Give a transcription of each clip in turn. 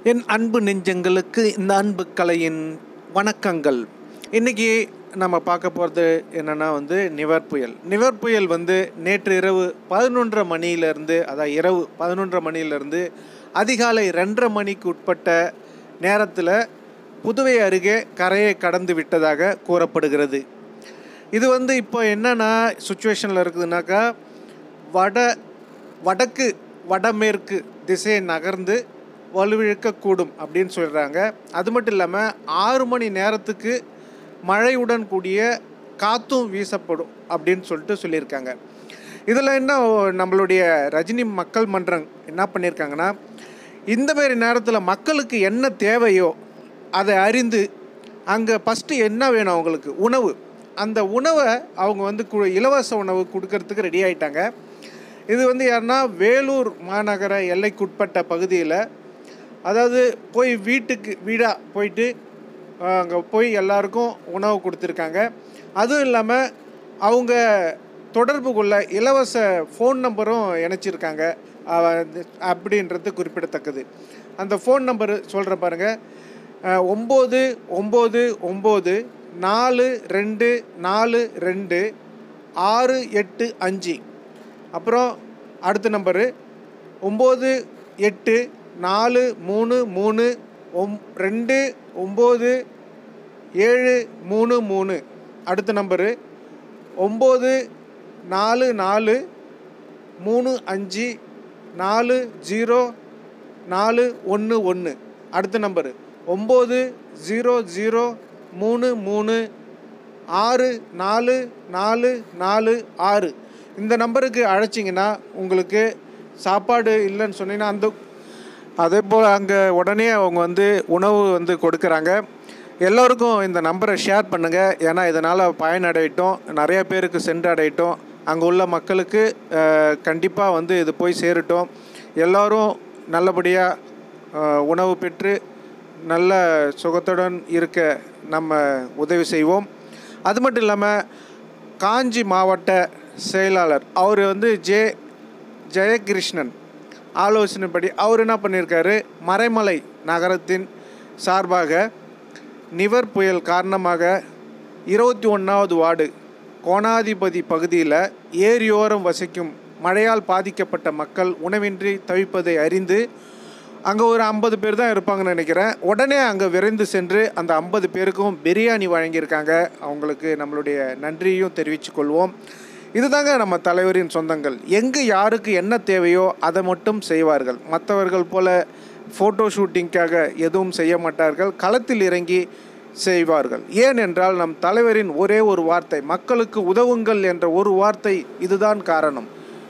என் அன்பு நெஞ்சங்களுக்கு இந்த அன்பு கலையின் வணக்கங்கள் இன்றைக்கி நம்ம பார்க்க போகிறது என்னென்னா வந்து நிவர் புயல் நிவர் புயல் வந்து நேற்று இரவு பதினொன்றரை மணியிலேருந்து அதான் இரவு பதினொன்றரை மணியிலேருந்து அதிகாலை ரெண்டரை மணிக்கு உட்பட்ட நேரத்தில் புதுவை அருகே கரையை கடந்து விட்டதாக கூறப்படுகிறது இது வந்து இப்போ என்னென்னா சுச்சுவேஷனில் இருக்குதுனாக்கா வட வடக்கு வடமேற்கு திசையை நகர்ந்து வலுவிழக்கக்கூடும் அப்படின்னு சொல்கிறாங்க அது மட்டும் இல்லாமல் ஆறு மணி நேரத்துக்கு மழையுடன் கூடிய காற்றும் வீசப்படும் அப்படின்னு சொல்லிட்டு சொல்லியிருக்காங்க இதில் என்ன நம்மளுடைய ரஜினி மக்கள் மன்றம் என்ன பண்ணியிருக்காங்கன்னா இந்த மாதிரி நேரத்தில் மக்களுக்கு என்ன தேவையோ அதை அறிந்து அங்கே ஃபஸ்ட்டு என்ன வேணும் அவங்களுக்கு உணவு அந்த உணவை அவங்க வந்து கு இலவச உணவு கொடுக்கறதுக்கு ரெடி ஆயிட்டாங்க இது வந்து யாருன்னா வேலூர் மாநகர எல்லைக்குட்பட்ட பகுதியில் அதாவது போய் வீட்டுக்கு வீடாக போயிட்டு அங்கே போய் எல்லாருக்கும் உணவு கொடுத்துருக்காங்க அதுவும் இல்லாமல் அவங்க தொடர்பு கொள்ள இலவச ஃபோன் நம்பரும் இணைச்சிருக்காங்க அஹ் அப்படின்றது குறிப்பிடத்தக்கது அந்த ஃபோன் நம்பரு சொல்கிற பாருங்கள் ஒம்பது ஒம்பது ஒம்பது நாலு ரெண்டு நாலு ரெண்டு ஆறு எட்டு அஞ்சு அப்புறம் அடுத்த நம்பரு ஒம்பது எட்டு நாலு மூணு மூணு ஒம் ரெண்டு ஒம்பது ஏழு மூணு மூணு அடுத்த நம்பரு ஒம்பது நாலு நாலு மூணு அஞ்சு நாலு ஜீரோ நாலு ஒன்று ஒன்று அடுத்த நம்பரு ஒம்பது ஜீரோ ஜீரோ மூணு மூணு ஆறு நாலு நாலு நாலு ஆறு இந்த நம்பருக்கு அழைச்சிங்கன்னா உங்களுக்கு சாப்பாடு இல்லைன்னு சொன்னீங்கன்னா அந்த அதே போல் அங்கே உடனே அவங்க வந்து உணவு வந்து கொடுக்குறாங்க எல்லோருக்கும் இந்த நம்பரை ஷேர் பண்ணுங்கள் ஏன்னா இதனால் பயனடையட்டும் நிறைய பேருக்கு சென்றடையட்டும் அங்கே உள்ள மக்களுக்கு கண்டிப்பாக வந்து இது போய் சேரட்டும் எல்லோரும் நல்லபடியாக உணவு பெற்று நல்ல சுகத்துடன் இருக்க நம்ம உதவி செய்வோம் அது மட்டும் இல்லாமல் காஞ்சி மாவட்ட செயலாளர் அவர் வந்து ஜே ஜெயகிருஷ்ணன் ஆலோசனைப்படி அவர் என்ன பண்ணியிருக்காரு மறைமலை நகரத்தின் சார்பாக நிவர் புயல் காரணமாக இருபத்தி ஒன்றாவது வார்டு கோணாதிபதி பகுதியில் ஏரியோரம் வசிக்கும் மழையால் பாதிக்கப்பட்ட மக்கள் உணவின்றி தவிப்பதை அறிந்து அங்கே ஒரு ஐம்பது பேர் தான் இருப்பாங்கன்னு நினைக்கிறேன் உடனே அங்கே விரைந்து சென்று அந்த ஐம்பது பேருக்கும் பிரியாணி வழங்கியிருக்காங்க அவங்களுக்கு நம்மளுடைய நன்றியும் தெரிவித்துக் கொள்வோம் இதுதாங்க நம்ம தலைவரின் சொந்தங்கள் எங்கு யாருக்கு என்ன தேவையோ அதை மட்டும் செய்வார்கள் மற்றவர்கள் போல ஃபோட்டோ ஷூட்டிங்காக எதுவும் செய்ய மாட்டார்கள் களத்தில் இறங்கி செய்வார்கள் ஏனென்றால் நம் தலைவரின் ஒரே ஒரு வார்த்தை மக்களுக்கு உதவுங்கள் என்ற ஒரு வார்த்தை இதுதான் காரணம்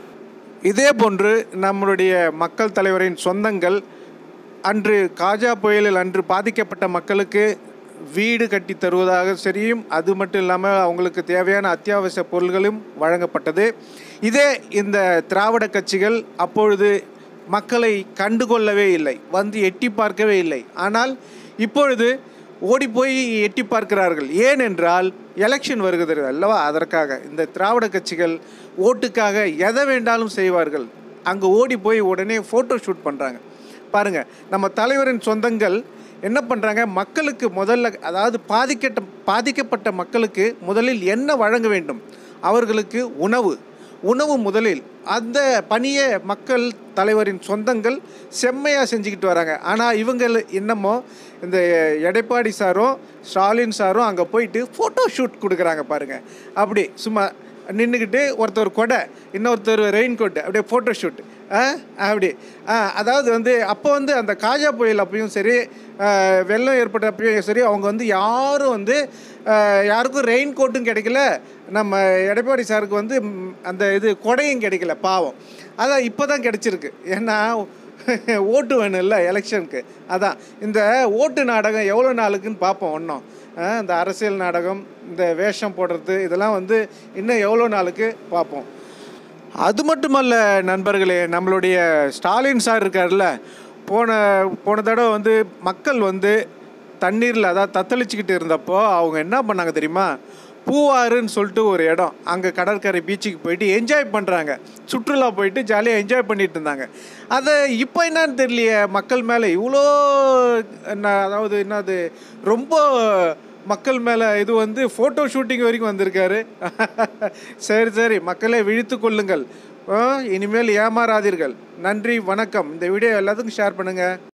இதே போன்று நம்மளுடைய மக்கள் தலைவரின் சொந்தங்கள் அன்று காஜா புயலில் அன்று பாதிக்கப்பட்ட மக்களுக்கு வீடு கட்டி தருவதாக சரியும் அது மட்டும் இல்லாமல் அவங்களுக்கு தேவையான அத்தியாவசிய பொருள்களும் வழங்கப்பட்டது இதே இந்த திராவிட கட்சிகள் அப்பொழுது மக்களை கண்டுகொள்ளவே இல்லை வந்து எட்டி பார்க்கவே இல்லை ஆனால் இப்பொழுது ஓடி போய் எட்டி பார்க்கிறார்கள் ஏனென்றால் எலெக்ஷன் வருகிறது அல்லவா அதற்காக இந்த திராவிட கட்சிகள் ஓட்டுக்காக எதை வேண்டாலும் செய்வார்கள் அங்கே ஓடி போய் உடனே ஃபோட்டோ ஷூட் பண்ணுறாங்க பாருங்கள் நம்ம தலைவரின் சொந்தங்கள் என்ன பண்ணுறாங்க மக்களுக்கு முதல்ல அதாவது பாதிக்கட்ட பாதிக்கப்பட்ட மக்களுக்கு முதலில் என்ன வழங்க வேண்டும் அவர்களுக்கு உணவு உணவு முதலில் அந்த பணியை மக்கள் தலைவரின் சொந்தங்கள் செம்மையாக செஞ்சுக்கிட்டு வராங்க ஆனால் இவங்க என்னமோ இந்த எடப்பாடி சாரும் ஸ்டாலின் சாரும் அங்கே போயிட்டு ஃபோட்டோ ஷூட் கொடுக்குறாங்க பாருங்கள் அப்படி சும்மா நின்றுக்கிட்டு ஒருத்தர் கொடை இன்னொருத்தர் ரெயின் கோட்டு அப்படியே ஃபோட்டோ ஷூட் அப்படி அதாவது வந்து அப்போ வந்து அந்த காஜா புயல் அப்பயும் சரி வெள்ளம் ஏற்பட்ட அப்பயும் சரி அவங்க வந்து யாரும் வந்து யாருக்கும் ரெயின் கோட்டும் கிடைக்கல நம்ம எடப்பாடி சாருக்கு வந்து அந்த இது கொடையும் கிடைக்கல பாவம் அதான் இப்போ தான் கிடச்சிருக்கு ஏன்னா ஓட்டு வேணும்ல எலெக்ஷனுக்கு அதான் இந்த ஓட்டு நாடகம் எவ்வளோ நாளுக்குன்னு பார்ப்போம் ஒன்றும் இந்த அரசியல் நாடகம் இந்த வேஷம் போடுறது இதெல்லாம் வந்து இன்னும் எவ்வளோ நாளுக்கு பார்ப்போம் அது மட்டுமல்ல நண்பர்களே நம்மளுடைய ஸ்டாலின் சார் இருக்கார்ல போன போன தடவை வந்து மக்கள் வந்து தண்ணீரில் அதாவது தத்தளிச்சுக்கிட்டு இருந்தப்போ அவங்க என்ன பண்ணாங்க தெரியுமா பூவாறுன்னு சொல்லிட்டு ஒரு இடம் அங்கே கடற்கரை பீச்சுக்கு போயிட்டு என்ஜாய் பண்ணுறாங்க சுற்றுலா போயிட்டு ஜாலியாக என்ஜாய் பண்ணிட்டு இருந்தாங்க அதை இப்போ என்னன்னு தெரியலையே மக்கள் மேலே இவ்வளோ என்ன அதாவது என்னது ரொம்ப மக்கள் மேலே இது வந்து ஃபோட்டோ ஷூட்டிங் வரைக்கும் வந்திருக்காரு சரி சரி மக்களை விழித்து கொள்ளுங்கள் ஆ, இனிமேல் ஏமாறாதீர்கள் நன்றி வணக்கம் இந்த வீடியோ எல்லாத்துக்கும் ஷேர் பண்ணுங்கள்